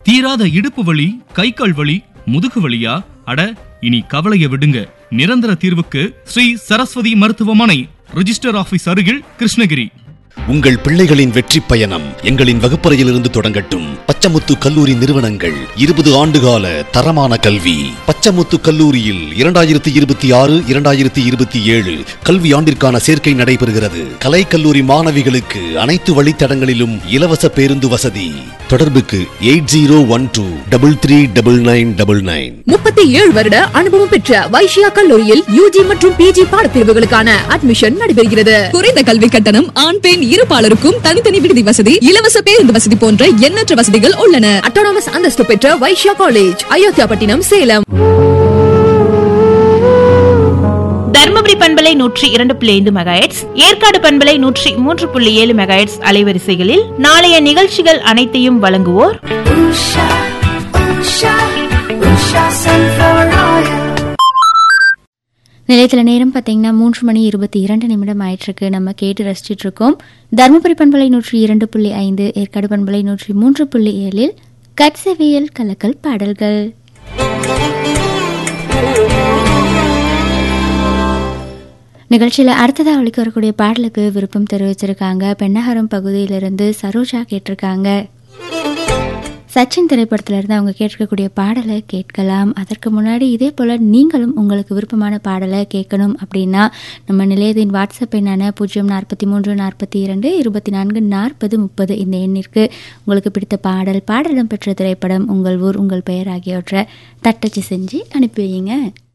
தீராத இடுப்பு வலி கை கால் வலி முதுகு வலியா அட இனி கவலைய விடுங்க நிரந்தர தீர்வுக்கு ஸ்ரீ சரஸ்வதி மருத்துவமனை ரிஜிஸ்டர் ஆபீஸ் அருகில் கிருஷ்ணகிரி உங்கள் பிள்ளைகளின் வெற்றி பயணம் எங்களின் வகுப்பறையிலிருந்து தொடங்கட்டும் பச்சமுத்து கல்லூரி நிறுவனங்கள் இருபது ஆண்டுகால தரமான கல்வி பச்சமுத்து கல்லூரியில் இரண்டாயிரத்தி இருபத்தி ஆறு இரண்டாயிரத்தி இருபத்தி ஏழு கல்வி ஆண்டிற்கான சேர்க்கை நடைபெறுகிறது கலை கல்லூரி மாணவிகளுக்கு அனைத்து வழித்தடங்களிலும் இலவச பேருந்து வசதி தொடர்புக்கு eight zero one two double three double nine double nine முப்பத்தி ஏழு வருட அனுபவம் பெற்ற வைஷ்யா கல்லூரியில் யூஜி மற்றும் பிஜி பாடப்பிரிவுகளுக்கான அட்மிஷன் நடைபெறுகிறது குறைந்த கல்வி கட்டணம் ஆண் பெண் இருபாலருக்கும் தனித்தனி விடுதி வசதி இலவச பேருந்து வசதி போன்ற எண்ணற்ற வசதிகள் உள்ளன அட்டானமஸ் அந்தஸ்து பெற்ற வைஷ்யா காலேஜ் அயோத்தியாபட்டினம் சேலம் தருமபுரி பண்பலை நூற்றி இரண்டு புள்ளி ஐந்து மெகாஹெட்ஸ் ஏற்காடு பண்பலை நூற்றி மூன்று புள்ளி ஏழு மெகாஹெட்ஸ் அலைவரிசைகளில் நாளைய நிகழ்ச்சிகள் அனைத்தையும் வழங்குவோர் நிலையத்தில் நேரம் பார்த்தீங்கன்னா மூன்று மணி இருபத்தி இரண்டு நிமிடம் ஆயிட்டிருக்கு நம்ம கேட்டு ரசிச்சிட்டு இருக்கோம் தருமபுரி பண்பலை நூற்றி இரண்டு புள்ளி ஐந்து ஏற்காடு பண்பலை நூற்றி மூன்று புள்ளி ஏழில் கட்சவியல் கலக்கல் பாடல்கள் நிகழ்ச்சியில் அடுத்ததாக ஒழிக்க வரக்கூடிய பாடலுக்கு விருப்பம் தெரிவிச்சிருக்காங்க பெண்ணகரம் பகுதியிலிருந்து சரோஜா கேட்டிருக்காங்க சச்சின் திரைப்படத்திலிருந்து அவங்க கேட்டிருக்கக்கூடிய பாடலை கேட்கலாம் அதற்கு முன்னாடி இதே போல் நீங்களும் உங்களுக்கு விருப்பமான பாடலை கேட்கணும் அப்படின்னா நம்ம நிலையத்தின் வாட்ஸ்அப் எண்ணான பூஜ்ஜியம் நாற்பத்தி மூன்று நாற்பத்தி இரண்டு இருபத்தி நான்கு நாற்பது முப்பது இந்த எண்ணிற்கு உங்களுக்கு பிடித்த பாடல் பாடலிடம் பெற்ற திரைப்படம் உங்கள் ஊர் உங்கள் பெயர் ஆகியவற்றை தட்டச்சு செஞ்சு அனுப்பி வையுங்க